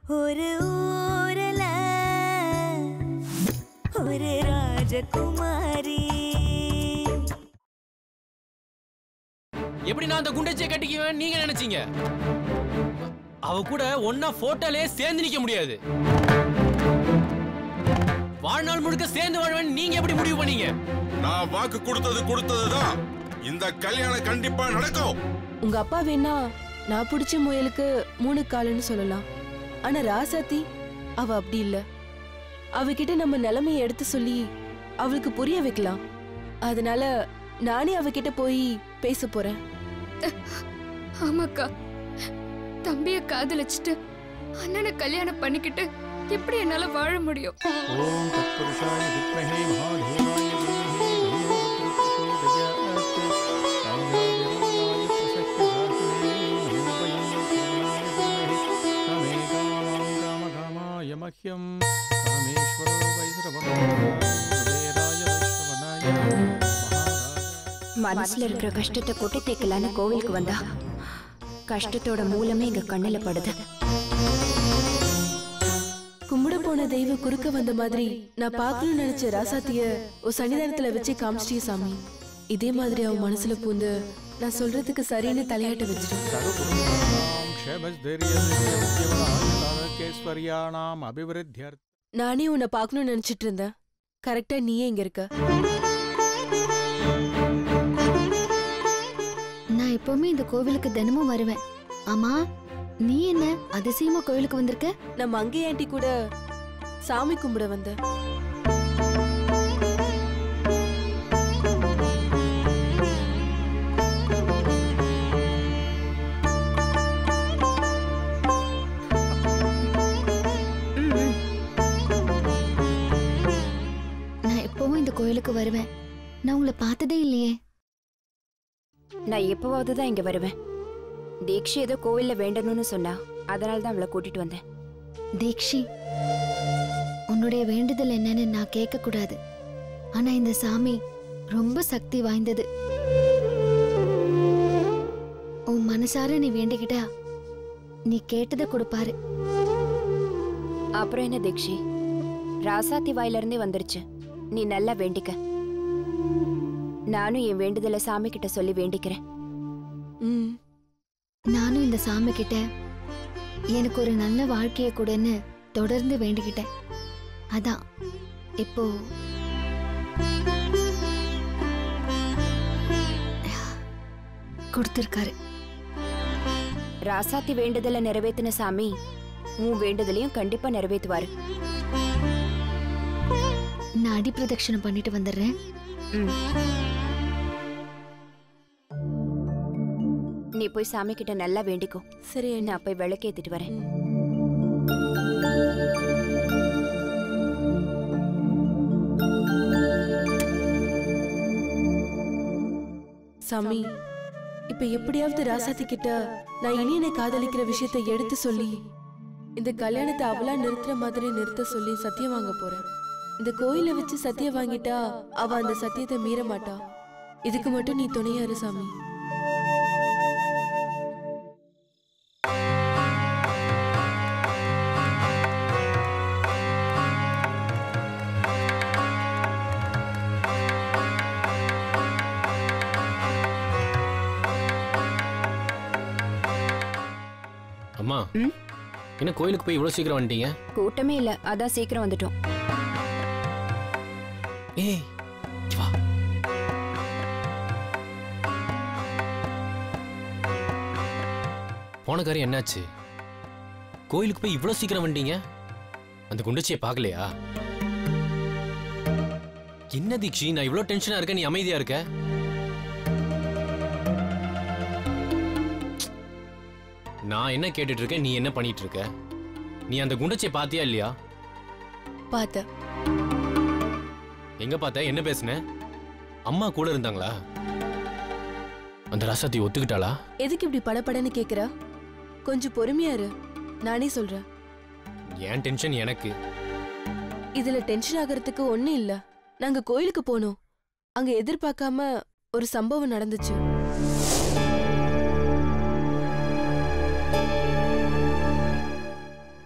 ஒரு ஊரல ஒரு ராஜகுமாரி எப்படி நான் அந்த குண்டச்சியை கட்டிக்குவேன் நீங்க நினைச்சீங்க அவ கூட ஒன்னா போட்டோலே சேர்ந்து நிக்க முடியாது வாழ்நாள் முழுக்க சேர்ந்து வாழ்வேன் நீங்க எப்படி முடிவு பண்ணீங்க நான் வாக்கு கொடுத்தது கொடுத்ததுதான் இந்த கல்யாணம் கண்டிப்பா நடக்கும் உங்க அப்பா வேணா நான் பிடிச்ச முயலுக்கு மூணு காலுன்னு சொல்லலாம் ஆனா ராசாத்தி அவ அப்படி இல்ல அவகிட்ட நம்ம நிலைமையை எடுத்து சொல்லி அவளுக்கு புரிய வைக்கலாம் அதனால நானே அவகிட்ட போய் பேச போறேன் ஆமாக்கா தம்பிய காதலிச்சுட்டு அண்ணனை கல்யாணம் பண்ணிக்கிட்டு எப்படி என்னால வாழ முடியும் ஓம் தத்புருஷாய வித்மஹே மகாதேவாய தீமஹி தன்னோ ருத்ரः பிரச்சோதயாத். சாயாதிராய பிரசக்தி சாஸ்திரே நமோ வயம் தீமஹி தமே காமாம் காமகாமாய மஹ்யம் காமேஸ்வரோ வைஸ்ரவணோ குபேராய வைஷ்ணவனாய மகாராஜாய மனசுல இருக்கிற கஷ்டத்தை கொட்டி தேக்கலான்னு கோவிலுக்கு வந்தா கஷ்டத்தோட மூலமே எங்க கண்ணுல படுது கும்பிட போன தெய்வம் குறுக்க வந்த மாதிரி நான் பார்க்கணும்னு நினைச்ச ராசாத்திய ஒரு சன்னிதானத்துல வச்சு காமிச்சிட்டிய சாமி இதே மாதிரி அவன் மனசுல பூந்து நான் சொல்றதுக்கு சரின்னு தலையாட்ட வச்சிட்டேன் சர்வபூதானாம் க்ஷேமஸ்தைரியவித்யவதாரகேஸ்வர்யாணாம் அபிவிருத்தியர்த்த நானே உன்னை பார்க்கணும்னு நினைச்சிட்டு இருந்தேன் கரெக்டா நீயே இங்க இருக்க நான் எப்பவுமே இந்த கோவிலுக்கு தினமும் வருவேன் ஆமா நீ என்ன அதிசயமா கோவிலுக்கு வந்திருக்க நான் மங்கை ஆண்டி கூட சாமி கும்பிட வந்தேன் நான் எப்பவும் இந்த கோவிலுக்கு வருவேன் நான் உங்களை பார்த்ததே இல்லையே நான் எப்பவாவது தான் இங்க வருவேன் தீக்ஷி ஏதோ கோவில்ல வேண்டணும்னு சொன்னா அதனால தான் அவளை கூட்டிட்டு வந்தேன் தீக்ஷி உன்னுடைய வேண்டுதல் என்னன்னு நான் கேட்க கூடாது ஆனா இந்த சாமி ரொம்ப சக்தி வாய்ந்தது உன் மனசார நீ வேண்டிக்கிட்டா நீ கேட்டதை கொடுப்பாரு அப்புறம் என்ன தீக்ஷி ராசாத்தி வாயில இருந்தே வந்துருச்சு நீ நல்லா வேண்டிக்க நானும் என் வேண்டுதலை சாமி கிட்ட சொல்லி வேண்டிக்கிறேன் ம் நானும் இந்த சாமி கிட்ட எனக்கு ஒரு நல்ல வாழ்க்கைய கொடுன்னு தொடர்ந்து வேண்டிக்கிட்டேன் அதான் இப்போ கொடுத்திருக்காரு ராசாத்தி வேண்டுதலை நிறைவேத்தின சாமி உன் வேண்டுதலையும் கண்டிப்பா நிறைவேத்துவாரு நான் அடி பிரதட்சணம் பண்ணிட்டு வந்துடுறேன் ம். நீ போய் சாமி கிட்ட நல்லா வேண்டிக்கோ சரி அண்ணா நான் போய் விளக்கேத்திட்டு வரேன் சாமி இப்ப எப்படியாவது ராசாத்தி கிட்ட நான் இனி என்னை காதலிக்கிற விஷயத்தை எடுத்து சொல்லி இந்த கல்யாணத்தை அவளா நிறுத்துற மாதிரி நிறுத்த சொல்லி சத்தியம் வாங்க போறேன் இந்த கோயில வச்சு சத்தியம் வாங்கிட்டா அவ அந்த சத்தியத்தை மீற மாட்டா இதுக்கு மட்டும் நீ துணையாரு சாமி அம்மா ம்? என்ன கோயிலுக்கு போய் இவ்வளவு சீக்கிரம் வந்துட்டீங்க கூட்டமே இல்ல அதான் சீக்கிரம் வந்துட்டோம் ஏய் இங்க வா போன காரியம் என்னாச்சு கோயிலுக்கு போய் இவ்வளவு சீக்கிரம் வந்துட்டீங்க அந்த குண்டச்சியை பார்க்கலையா என்ன தீக்ஷி நான் இவ்வளவு டென்ஷனா இருக்க நீ அமைதியா இருக்க நான் என்ன கேட்டுட்டு இருக்கேன் நீ என்ன பண்ணிட்டு இருக்க நீ அந்த குண்டச்சியை பாத்தியா இல்லையா பார்த்த எங்க பார்த்த என்ன பேசுன அம்மா கூட இருந்தாங்களா அந்த ராசாத்தி ஒத்துக்கிட்டாளா எதுக்கு இப்படி படபடன்னு கேக்குற கொஞ்சம் பொறுமையா இரு நானே சொல்றேன் ஏன் டென்ஷன் எனக்கு இதுல டென்ஷன் ஆகிறதுக்கு ஒண்ணும் இல்ல நாங்க கோயிலுக்கு போனோம் அங்க எதிர்பார்க்காம ஒரு சம்பவம் நடந்துச்சு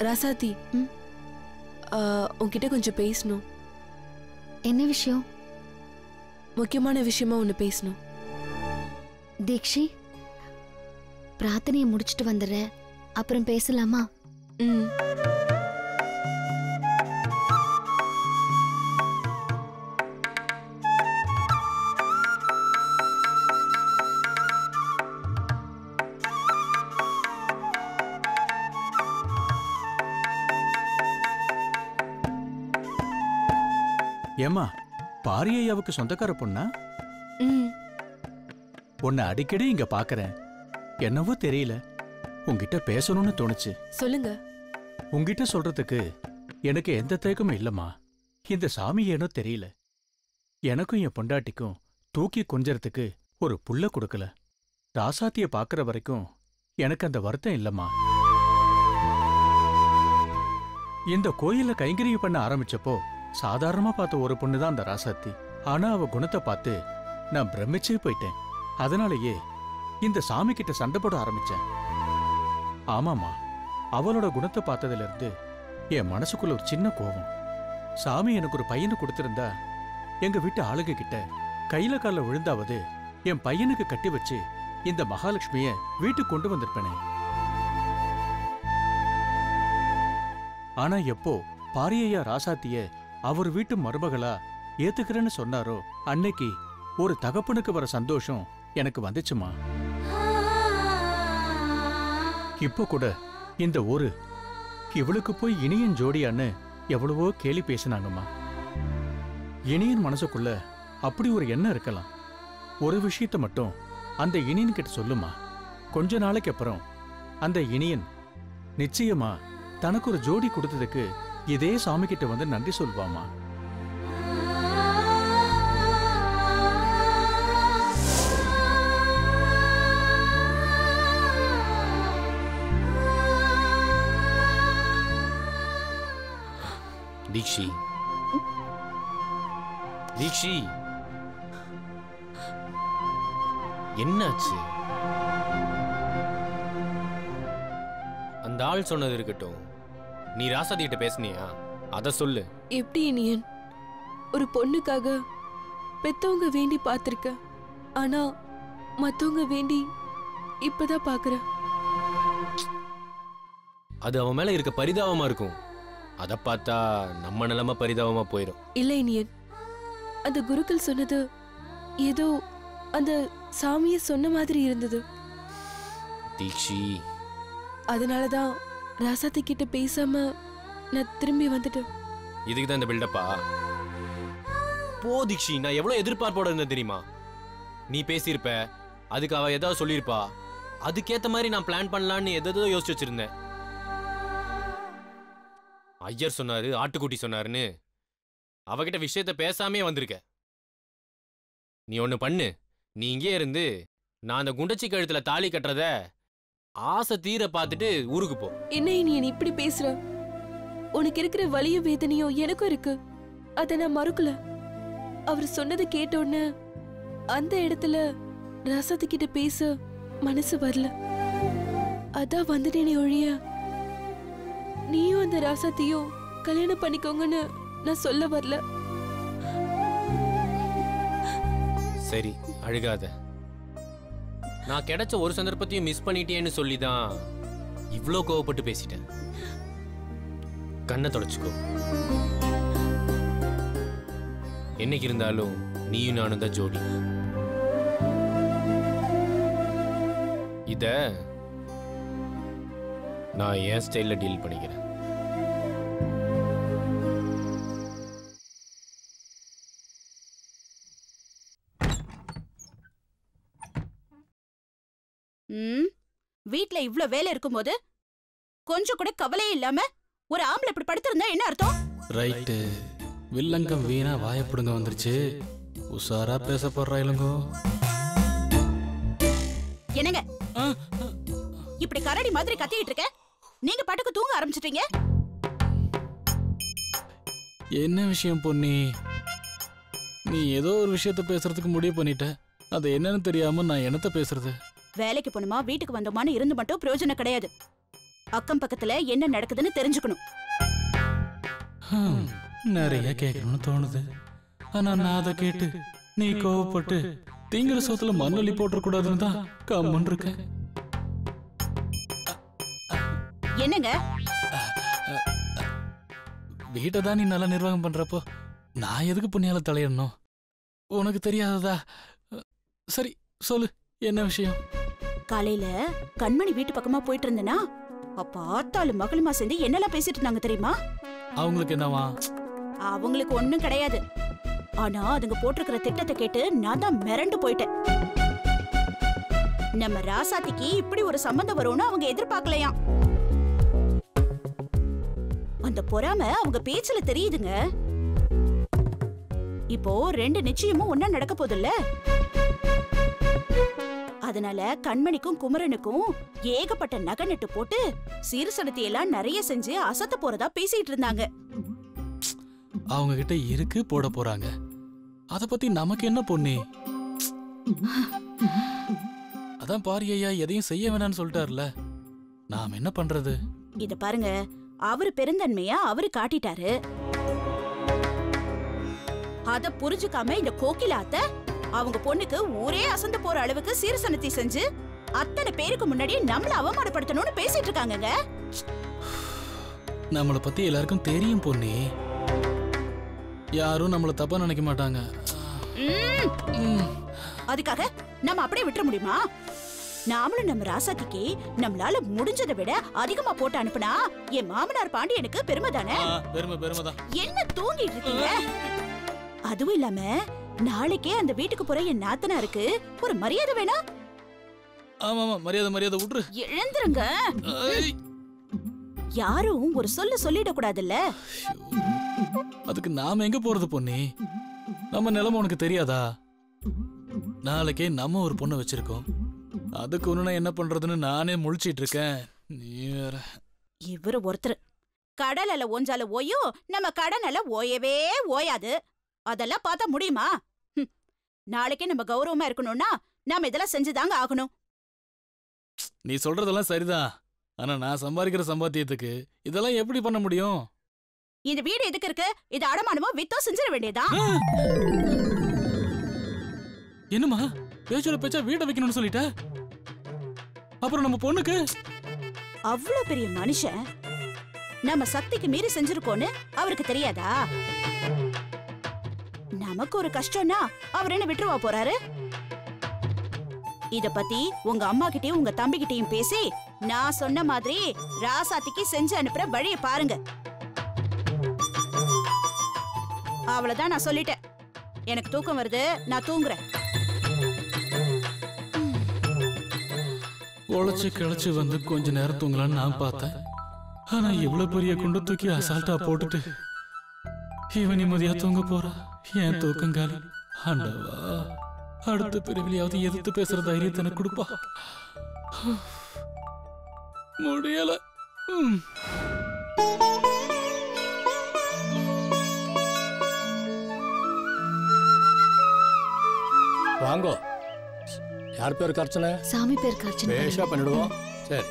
ராசாத்தி ம்? ஆ, உன்கிட்ட கொஞ்சம் பேசணும் என்ன விஷயம் முக்கியமான விஷயமா ஒன்று பேசணும் தீக்ஷி பிரார்த்தனையை முடிச்சிட்டு வந்துடுறேன் அப்புறம் பேசலாமா ம் ஏம்மா பாரியையாவுக்கு சொந்தக்கார பொண்ணா ம் உன்னை அடிக்கடி இங்க பாக்குறேன் என்னவோ தெரியல உன்கிட்ட பேசணும்னு தோணுச்சு சொல்லுங்க உன்கிட்ட சொல்றதுக்கு எனக்கு எந்த தயக்கமும் இல்லம்மா இந்த சாமி ஏனோ தெரியல எனக்கும் என் பொண்டாட்டிக்கும் தூக்கி கொஞ்சறதுக்கு ஒரு புள்ள கொடுக்கல ராசாத்திய பாக்குற வரைக்கும் எனக்கு அந்த வருத்தம் இல்லம்மா இந்த கோயில்ல கைங்கரிய பண்ண ஆரம்பிச்சப்போ சாதாரணமா பார்த்த ஒரு பொண்ணு தான் அந்த ராசாத்தி ஆனா அவ குணத்தை பார்த்து நான் பிரமிச்சே போயிட்டேன் அதனாலேயே இந்த சாமி கிட்ட சண்டை போட ஆரம்பிச்சேன் ஆமாமா அவளோட குணத்தை பார்த்ததுல இருந்து என் மனசுக்குள்ள ஒரு சின்ன கோபம் சாமி எனக்கு ஒரு பையனை கொடுத்திருந்தா எங்க வீட்டு ஆளுங்க கிட்ட கையில கால விழுந்தாவது என் பையனுக்கு கட்டி வச்சு இந்த மகாலட்சுமிய வீட்டுக்கு கொண்டு வந்திருப்பேனே ஆனா எப்போ பாரியையா ராசாத்திய அவர் வீட்டு மருமகளா ஏத்துக்கிறேன்னு சொன்னாரோ அன்னைக்கு ஒரு தகப்பனுக்கு வர சந்தோஷம் எனக்கு வந்துச்சுமா இப்போ கூட இந்த ஊரு இவளுக்கு போய் இனியன் ஜோடியான்னு எவ்வளவோ கேலி பேசினாங்கம்மா இனியன் மனசுக்குள்ள அப்படி ஒரு எண்ணம் இருக்கலாம் ஒரு விஷயத்த மட்டும் அந்த இனியன் கிட்ட சொல்லுமா கொஞ்ச நாளைக்கு அப்புறம் அந்த இனியன் நிச்சயமா தனக்கு ஒரு ஜோடி கொடுத்ததுக்கு இதே சாமி கிட்ட வந்து நன்றி சொல்வாமா தீக்ஷி தீக்ஷி என்னாச்சு அந்த ஆள் சொன்னது இருக்கட்டும் நீ ராசாதி கிட்ட பேசுனியா அத சொல்லு எப்படி இனியன் ஒரு பொண்ணுக்காக பெத்தவங்க வேண்டி பார்த்திருக்க ஆனா மத்தவங்க வேண்டி இப்பதான் பாக்குறேன் அது அவன் மேல இருக்க பரிதாபமா இருக்கும் அத பார்த்தா நம்ம நிலைமை பரிதாபமா போயிடும் இல்ல இனியன் அந்த குருக்கள் சொன்னது ஏதோ அந்த சாமிய சொன்ன மாதிரி இருந்தது தீக்ஷி அதனாலதான் ராசாத்தி கிட்ட பேசாம நான் திரும்பி வந்துட்டேன் இதுக்கு தான் இந்த பில்டப்பா போ தீக்ஷி நான் எவ்வளவு எதிர்பார்ப்போட இருந்தேன் தெரியுமா நீ பேசியிருப்ப அதுக்கு அவ ஏதாவது சொல்லியிருப்பா அதுக்கேத்த மாதிரி நான் பிளான் பண்ணலான்னு எதோ யோசிச்சு வச்சிருந்தேன் ஐயர் சொன்னாரு ஆட்டுக்குட்டி சொன்னாருன்னு அவகிட்ட விஷயத்த பேசாமே வந்திருக்க நீ ஒண்ணு பண்ணு நீ இங்கே இருந்து நான் அந்த குண்டச்சி கழுத்துல தாலி கட்டுறத ஆசை தீர பார்த்துட்டு ஊருக்கு போ என்ன இனியன் இப்படி பேசுற உனக்கு இருக்கிற வலியும் வேதனையும் எனக்கும் இருக்கு அத நான் மறுக்கல அவர் சொன்னதை கேட்ட உடனே அந்த இடத்துல ராசாத்தி கிட்ட பேச மனசு வரல அதான் வந்துட்டேனே ஒழிய நீயும் அந்த ராசாத்தியும் கல்யாணம் பண்ணிக்கோங்கன்னு நான் சொல்ல வரல சரி அழுகாத நான் கிடைச்ச ஒரு சந்தர்ப்பத்தையும் மிஸ் பண்ணிட்டேன்னு சொல்லி தான் இவ்வளோ கோவப்பட்டு பேசிட்டேன் கண்ணை தொடச்சுக்கோ என்னைக்கு இருந்தாலும் நீயும் நானும் தான் ஜோடி இத நான் என் ஸ்டைல்ல டீல் பண்ணிக்கிறேன் ம் வீட்ல இவ்ளோ வேலை இருக்கும்போது கொஞ்சம் கூட கவலையே இல்லாம ஒரு ஆம்பளை இப்படி படுத்திருந்தா என்ன அர்த்தம் ரைட்டு வில்லங்கம் வீணா வாயப்படுங்க வந்துருச்சு உஷாரா பேச போடுறா இளங்கோ என்னங்க இப்படி கரடி மாதிரி கத்திக்கிட்டு இருக்க நீங்க பாட்டுக்கு தூங்க ஆரம்பிச்சிட்டீங்க என்ன விஷயம் பொன்னி நீ ஏதோ ஒரு விஷயத்த பேசுறதுக்கு முடிவு பண்ணிட்ட அது என்னன்னு தெரியாம நான் என்னத்த பேசுறது வேலைக்கு போணுமா வீட்டுக்கு வந்தோமான்னு இருந்து மட்டும் பிரயோஜனம் கிடையாது அக்கம் பக்கத்துல என்ன நடக்குதுன்னு தெரிஞ்சுக்கணும் ஹம், நிறைய கேட்கணும்னு தோணுது ஆனா நான் அதை கேட்டு நீ கோவப்பட்டு திங்கிற சோத்துல மண்ணொலி போட்டுறக்கூடாதுன்னு தான் கம்முன்னு இருக்கேன் என்னங்க வீட்டை தான் நீ நல்லா நிர்வாகம் பண்றப்போ நான் எதுக்கு புண்ணியால தலையிடணும் உனக்கு தெரியாததா சரி சொல்லு என்ன விஷயம் காலையில கண்மணி வீட்டு பக்கமா போயிட்டு இருந்தேனா அப்ப ஆத்தாலும் மகளுமா சேர்ந்து என்னெல்லாம் பேசிட்டு இருந்தாங்க தெரியுமா அவங்களுக்கு என்னவா அவங்களுக்கு ஒண்ணும் கிடையாது ஆனா அதுங்க போட்டிருக்கிற திட்டத்தை கேட்டு நான் தான் மிரண்டு போயிட்டேன் நம்ம ராசாத்திக்கு இப்படி ஒரு சம்பந்தம் வரும்னு அவங்க எதிர்பார்க்கலையாம் அந்த பொறாம அவங்க பேச்சுல தெரியுதுங்க இப்போ ரெண்டு நிச்சயமும் ஒன்னா நடக்க போகுதுல்ல அதனால கண்மணிக்கும் குமரனுக்கும் ஏகப்பட்ட நகை நட்டு போட்டு சீர்சனத்தை எல்லாம் நிறைய செஞ்சு அசத்த போறதா பேசிட்டு இருந்தாங்க அவங்க கிட்ட இருக்கு போட போறாங்க அத பத்தி நமக்கு என்ன பொண்ணு அதான் பாரி ஐயா எதையும் செய்ய வேணாம்னு சொல்லிட்டார்ல நாம் என்ன பண்றது இத பாருங்க அவரு பெருந்தன்மையா அவரு காட்டிட்டாரு அத புரிஞ்சுக்காம இந்த கோகிலாத்த அவங்க பொண்ணுக்கு ஊரே அசந்து போற அளவுக்கு சீர்சனத்தை செஞ்சு அத்தனை பேருக்கு முன்னாடி நம்மள அவமானப்படுத்தணும்னு பேசிட்டு இருக்காங்கங்க நம்மள பத்தி எல்லாருக்கும் தெரியும் பொண்ணு யாரும் நம்மள தப்பா நினைக்க மாட்டாங்க ம், ம், அதுக்காக நம்ம அப்படியே விட்டுற முடியுமா நாமளும் நம்ம ராசாத்திக்கு நம்மளால முடிஞ்சதை விட அதிகமா போட்டு அனுப்புனா என் மாமனார் பாண்டியனுக்கு பெருமை தானே ஆ, பெருமை பெருமைதான் என்ன தூங்கிட்டு இருக்கீங்க அதுவும் இல்லாம நாளைக்கே அந்த வீட்டுக்கு போற என் நாத்தனாருக்கு ஒரு மரியாதை வேணா ஆமா ஆமா மரியாதை மரியாதை விட்டுரு எழுந்துருங்க ஐ, யாரும் ஒரு சொல்ல சொல்லிட கூடாதுல்ல அதுக்கு நாம எங்க போறது பொண்ணு நம்ம நிலைமை உனக்கு தெரியாதா நாளைக்கே நம்ம ஒரு பொண்ணை வச்சிருக்கோம் அதுக்கு ஒண்ணு என்ன பண்றதுன்னு நானே முழிச்சிட்டு இருக்கேன் நீ வேற இவரு ஒருத்தர் கடல் அல ஓஞ்சால ஓயும் நம்ம கடன் அல ஓயவே ஓயாது அதெல்லாம் பார்த்தா முடியுமா ஹம். நாளைக்கே நம்ம கௌரவமா இருக்கணும்னா நாம இதெல்லாம் செஞ்சுதாங்க ஆகணும் நீ சொல்றதெல்லாம் சரிதான் ஆனா நான் சம்பாதிக்கிற சம்பாத்தியத்துக்கு இதெல்லாம் எப்படி பண்ண முடியும் இந்த வீடு எதுக்கு இருக்கு இது அடமானமோ வித்தோ செஞ்சிட வேண்டியதா என்னம்மா பேச்சோட பேச்சா வீட்டை வைக்கணும்னு சொல்லிட்ட அப்புறம் நம்ம பொண்ணுக்கு அவ்வளவு பெரிய மனுஷன் நம்ம சக்திக்கு மீறி செஞ்சிருக்கோன்னு அவருக்கு தெரியாதா நமக்கு ஒரு கஷ்டம்னா அவர் என்ன விட்டுருவா போறாரு இத பத்தி உங்க அம்மா கிட்டயும் உங்க தம்பி கிட்டயும் பேசி நான் சொன்ன மாதிரி ராசாத்திக்கு செஞ்சு அனுப்புற வழிய பாருங்க அவ்வளவுதான் நான் சொல்லிட்டேன் எனக்கு தூக்கம் வருது நான் தூங்குறேன் உழைச்சு கிளச்சு வந்து கொஞ்ச நேரம் தூங்கலான்னு நான் பார்த்தேன் ஆனா இவ்வளவு பெரிய குண்டு தூக்கி அசால்ட்டா போட்டுட்டு இவன் நிம்மதியா தூங்க போறா ஏன் தூக்கம் காலி ஆண்டவா அடுத்த பிரிவிலையாவது எதிர்த்து பேசுற தைரியத்தை எனக்கு கொடுப்பா முடியல ம். வாங்கோ யார் பேருக்கு அர்ச்சனை சாமி பேருக்கு அர்ச்சனை பேஷா பண்ணிடுவோம் சரி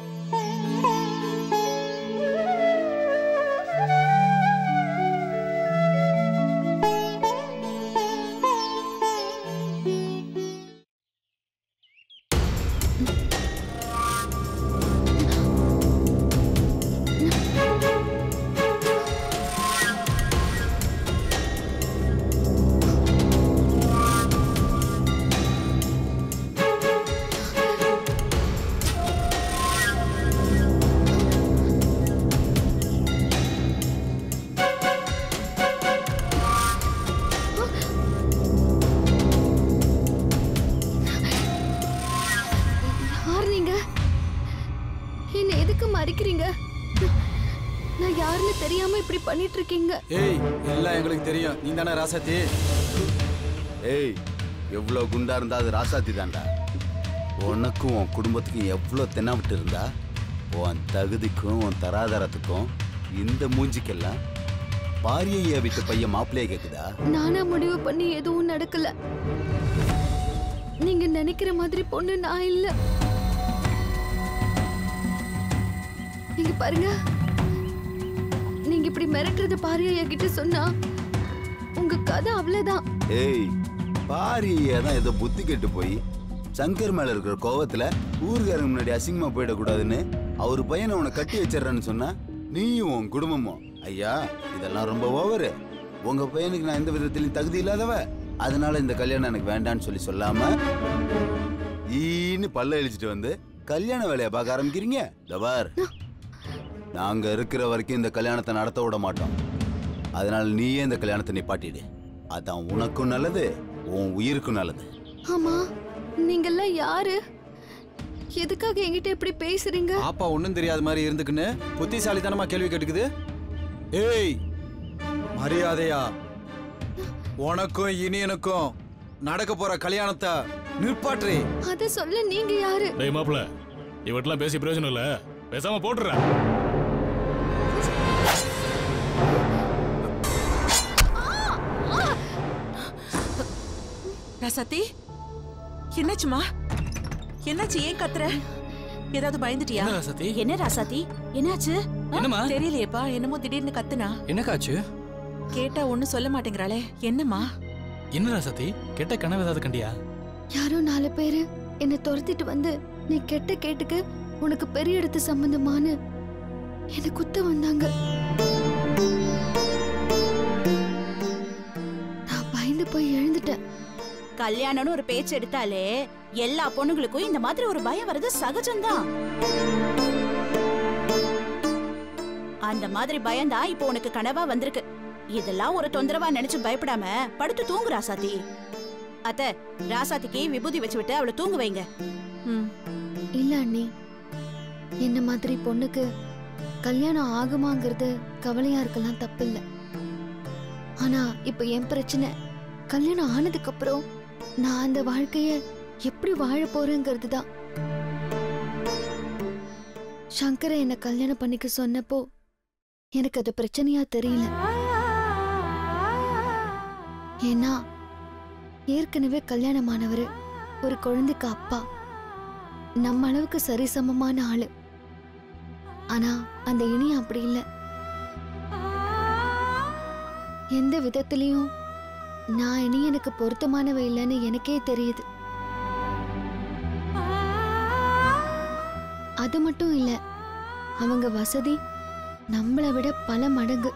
யார் நீங்க என்ன எதுக்கு மறைக்கிறீங்க நான் யாருன்னு தெரியாம இப்படி பண்ணிட்டு இருக்கீங்க ஏய் எல்லாம் எங்களுக்கு தெரியும் நீ தானே ராசாத்தி ஏய் எவ்வளோ குண்டா இருந்தா அது ராசாத்தி தான்டா உனக்கும் உன் குடும்பத்துக்கும் எவ்வளோ தென்னாவிட்டு இருந்தா உன் தகுதிக்கும் உன் தராதரத்துக்கும் இந்த மூஞ்சிக்கெல்லாம் பாரியையா வீட்டு பையன் மாப்பிள்ளைய கேக்குதா நானா முடிவு பண்ணி எதுவும் நடக்கல நீங்க நினைக்கிற மாதிரி பொண்ணு நான் இல்ல இங்க பாருங்க நீங்க இப்படி மிரட்டுறது பாரியா என்கிட்ட சொன்னா உங்க கதை அவ்வளவுதான் ஏய் பாரியே தான் ஏதோ புத்தி கெட்டு போய் சங்கர் மேல இருக்கிற கோவத்துல ஊருக்காரங்க முன்னாடி அசிங்கமா போயிடக்கூடாதுன்னு அவர் பையனை உன்னை கட்டி வச்சிடறேன்னு சொன்னா நீயும் உன் குடும்பமும் ஐயா இதெல்லாம் ரொம்ப ஓவரு உங்க பையனுக்கு நான் எந்த விதத்திலையும் தகுதி இல்லாதவ அதனால இந்த கல்யாணம் எனக்கு வேண்டான்னு சொல்லி சொல்லாம ஈன்னு பல்ல இழிச்சிட்டு வந்து கல்யாண வேலையை பார்க்க ஆரம்பிக்கிறீங்க தபார் நாங்க இருக்கிற வரைக்கும் இந்த கல்யாணத்தை நடத்த விட மாட்டோம் அதனால நீயே இந்த கல்யாணத்தை நிப்பாட்டிடு அதான் உனக்கும் நல்லது உன் உயிருக்கும் நல்லது ஆமா நீங்கெல்லாம் யாரு எதுக்காக என்கிட்ட இப்படி பேசுறீங்க ஆப்பா ஒண்ணும் தெரியாத மாதிரி இருந்துக்குன்னு புத்திசாலித்தனமா கேள்வி கேட்டுக்குது ஏய் மரியாதையா உனக்கும் இனியனுக்கும் நடக்க போற கல்யாணத்தை நிற்பாற்றி அத சொல்ல நீங்க யாரு டேய் மாப்பிள இவட்டெல்லாம் பேசி பிரயோஜனம் இல்ல பேசாம போட்டுற ரசத்தி என்னாச்சுமா என்னாச்சு ஏன் கத்துற ஏதாவது பயந்துட்டியா என்ன ராசாத்தி? என்ன ராசாத்தி என்னாச்சு என்னம்மா? தெரியலையேப்பா என்னமோ திடீர்னு கத்துனா என்னக்காச்சு கேட்டா ஒண்ணும் சொல்ல மாட்டேங்கிறாளே என்னம்மா என்ன ராசாத்தி கெட்ட கனவு ஏதாவது கண்டியா யாரோ நாலு பேரு என்னை துரத்திட்டு வந்து நீ கெட்ட கேட்டுக்கு உனக்கு பெரிய இடத்து சம்பந்தமானு என்னை குத்த வந்தாங்க நான் பயந்து போய் எழுந்துட்டேன் கல்யாணம்னு ஒரு பேச்சு எடுத்தாலே எல்லா பொண்ணுங்களுக்கும் இந்த மாதிரி ஒரு பயம் வர்றது சகஜம்தான் அந்த மாதிரி பயம்தான் இப்போ உனக்கு கனவா வந்திருக்கு இதெல்லாம் ஒரு தொந்தரவா நினைச்சு பயப்படாம படுத்து தூங்கு ராசாத்தி அத்த ராசாத்திக்கு விபூதி வச்சு விட்டு அவளை தூங்க வைங்க இல்ல அண்ணி என்ன மாதிரி பொண்ணுக்கு கல்யாணம் ஆகுமாங்கிறது கவலையா இருக்கலாம் தப்பில்ல ஆனா இப்ப என் பிரச்சனை கல்யாணம் ஆனதுக்கு அப்புறம் நான் அந்த வாழ்க்கைய எப்படி வாழ போறேங்கிறது தான் சங்கரை என்ன கல்யாணம் பண்ணிக்க சொன்னப்போ எனக்கு அது பிரச்சனையா தெரியல ஏன்னா ஏற்கனவே கல்யாணமானவரு ஒரு குழந்தைக்கு அப்பா நம்ம அளவுக்கு சரிசமமான ஆளு ஆனா அந்த இனி அப்படி இல்ல எந்த விதத்திலையும் நான் இனி எனக்கு பொருத்தமானவ இல்லைன்னு எனக்கே தெரியுது அது மட்டும் இல்ல அவங்க வசதி நம்மளை விட பல மடங்கு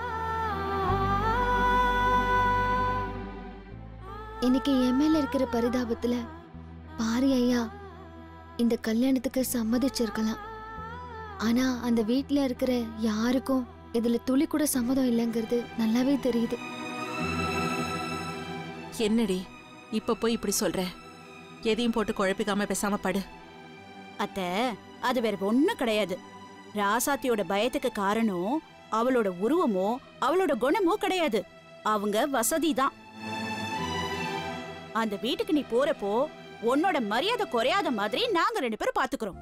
இன்னைக்கு என் மேல இருக்கிற பரிதாபத்துல பாரி ஐயா இந்த கல்யாணத்துக்கு சம்மதிச்சிருக்கலாம் ஆனா அந்த வீட்ல இருக்கிற யாருக்கும் இதுல துளி கூட சம்மதம் இல்லைங்கிறது நல்லாவே தெரியுது என்னடி இப்ப போய் இப்படி சொல்ற எதையும் போட்டு குழப்பிக்காம பேசாம படு அத்த அது வேற ஒண்ணும் கிடையாது ராசாத்தியோட பயத்துக்கு காரணம் அவளோட உருவமோ அவளோட குணமோ கிடையாது அவங்க வசதி தான் அந்த வீட்டுக்கு நீ போறப்போ உன்னோட மரியாதை குறையாத மாதிரி நாங்க ரெண்டு பேரும் பாத்துக்கிறோம்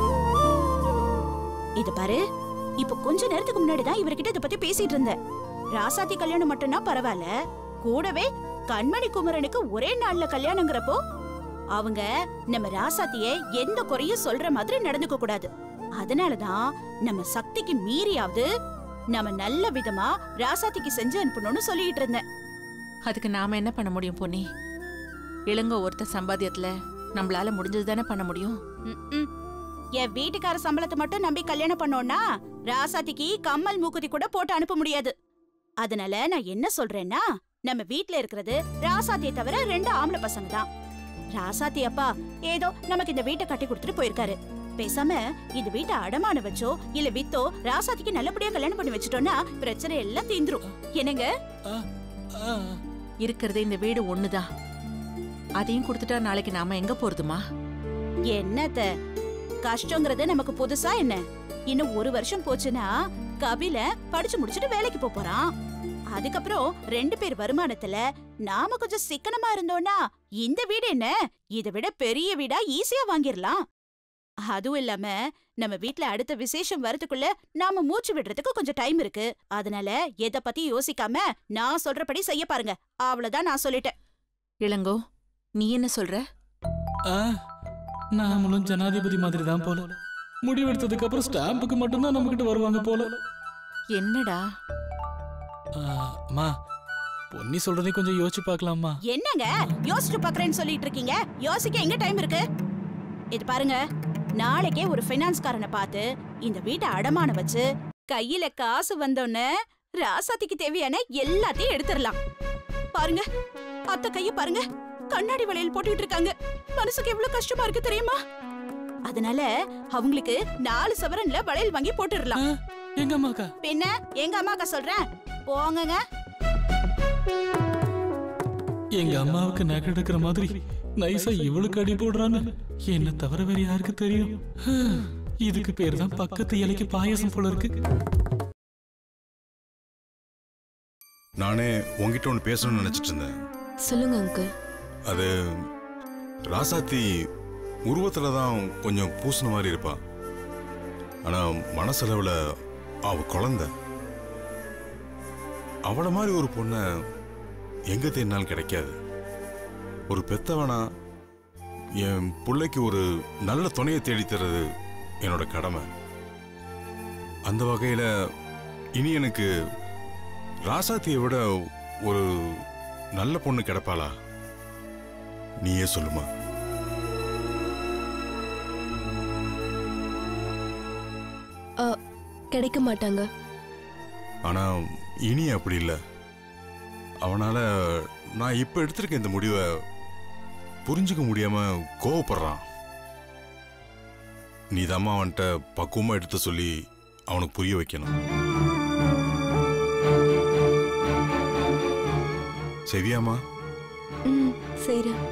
இது பாரு இப்ப கொஞ்ச நேரத்துக்கு முன்னாடி தான் இவர்கிட்ட இத பத்தி பேசிட்டு இருந்தேன் ராசாத்தி கல்யாணம் மட்டும்னா பரவாயில்ல கூடவே கண்மணி குமரனுக்கு ஒரே நாள்ல கல்யாணங்கிறப்போ அவங்க நம்ம ராசாத்திய எந்த குறையும் சொல்ற மாதிரி நடந்துக்க கூடாது அதனாலதான் நம்ம சக்திக்கு மீறியாவது நம்ம நல்ல விதமா ராசாத்திக்கு செஞ்சு அனுப்பணும்னு சொல்லிட்டு இருந்தேன் அதுக்கு நாம என்ன பண்ண முடியும் பொன்னி இளங்க ஒருத்த சம்பாத்தியத்துல நம்மளால முடிஞ்சது தானே பண்ண முடியும் ம்ம். என் வீட்டுக்கார சம்பளத்தை மட்டும் நம்பி கல்யாணம் பண்ணோம்னா ராசாத்திக்கு கம்மல் மூக்குத்தி கூட போட்டு அனுப்ப முடியாது அதனால நான் என்ன சொல்றேன்னா நம்ம வீட்ல இருக்கிறது ராசாத்தியை தவிர ரெண்டு ஆம்பளை பசங்க தான் ராசாத்தி அப்பா ஏதோ நமக்கு இந்த வீட்டை கட்டி கொடுத்துட்டு போயிருக்காரு பேசாம இந்த வீட்டை அடமான வச்சோ இல்ல வித்தோ ராசாத்திக்கு நல்லபடியா கல்யாணம் பண்ணி வச்சுட்டோம்னா பிரச்சனை எல்லாம் தீந்துரும் என்னங்க இருக்கிறது இந்த வீடு ஒண்ணுதான் அதையும் கொடுத்துட்டா நாளைக்கு நாம எங்க போறதுமா என்னத்த கஷ்டங்கிறது நமக்கு புதுசா என்ன இன்னும் ஒரு வருஷம் போச்சுன்னா கபில படிச்சு முடிச்சுட்டு வேலைக்கு போப் போறான் அதுக்கப்புறம் ரெண்டு பேர் வருமானத்துல நாம கொஞ்சம் சிக்கனமா இருந்தோம்னா இந்த வீடு என்ன இதை விட பெரிய வீடா ஈஸியா வாங்கிரலாம் அதுவும் இல்லாம நம்ம வீட்ல அடுத்த விசேஷம் வரதுக்குள்ள நாம மூச்சு விடுறதுக்கு கொஞ்சம் டைம் இருக்கு அதனால எத பத்தி யோசிக்காம நான் சொல்றபடி செய்ய பாருங்க அவ்வளவுதான் நான் சொல்லிட்டேன் இளங்கோ நீ என்ன சொல்ற ஆ, நாமளும் ஜனாதிபதி மாதிரி தான் போல முடிவெடுத்ததுக்கு அப்புறம் ஸ்டாம்புக்கு மட்டும்தான் நம்ம கிட்ட வருவாங்க போல என்னடா ஆ, அம்மா பொன்னி சொல்றதையும் கொஞ்சம் யோசிச்சு பார்க்கலாமா என்னங்க யோசிச்சு பாக்குறேன்னு சொல்லிட்டு இருக்கீங்க யோசிக்க எங்க டைம் இருக்கு இது பாருங்க நாளைக்கே ஒரு ஃபைனான்ஸ்காரனை பார்த்து இந்த வீட்டை அடமான வச்சு கையில காசு வந்தோன்னே ராசாத்திக்கு தேவையான எல்லாத்தையும் எடுத்துடலாம் பாருங்க அத்தை கைய பாருங்க கண்ணாடி வளையல் போட்டுட்டு இருக்காங்க மனசுக்கு எவ்வளவு கஷ்டமா இருக்கு தெரியுமா அதனால அவங்களுக்கு நாலு சவரன்ல வளையல் வாங்கி போட்டுடலாம் எங்க அம்மாக்கா பின்ன எங்க அம்மாக்கா சொல்றேன் போங்கங்க எங்க அம்மாவுக்கு நகை எடுக்கிற மாதிரி நைஸா இவளுக்கு அடி போடுறான்னு என்ன தவிர வேற யாருக்கு தெரியும் ஹம், இதுக்கு பேர் தான் பக்கத்து இலைக்கு பாயாசம் போல இருக்கு நானே உங்ககிட்ட ஒன்று பேசணும்னு நினைச்சிட்டு இருந்தேன் சொல்லுங்க அங்கிள் அது ராசாத்தி உருவத்துல தான் கொஞ்சம் பூசின மாதிரி இருப்பா ஆனா மனசளவுல அவ குழந்தை அவளை மாதிரி ஒரு பொண்ணை எங்க தேடினாலும் கிடைக்காது ஒரு பெத்தவனா என் பிள்ளைக்கு ஒரு நல்ல துணையை தேடி தர்றது என்னோட கடமை அந்த வகையில இனி எனக்கு ராசாத்தியை விட ஒரு நல்ல பொண்ணு கிடைப்பாளா நீயே சொல்லுமா அ, கிடைக்க மாட்டாங்க ஆனா இனி அப்படி இல்லை அவனால நான் இப்ப எடுத்திருக்க இந்த முடிவை புரிஞ்சுக்க முடியாம கோவப்படுறான் நீ தாம்மா அவன்கிட்ட பக்குவமா எடுத்து சொல்லி அவனுக்கு புரிய வைக்கணும் சரியாம்மா ம் செய்றேன்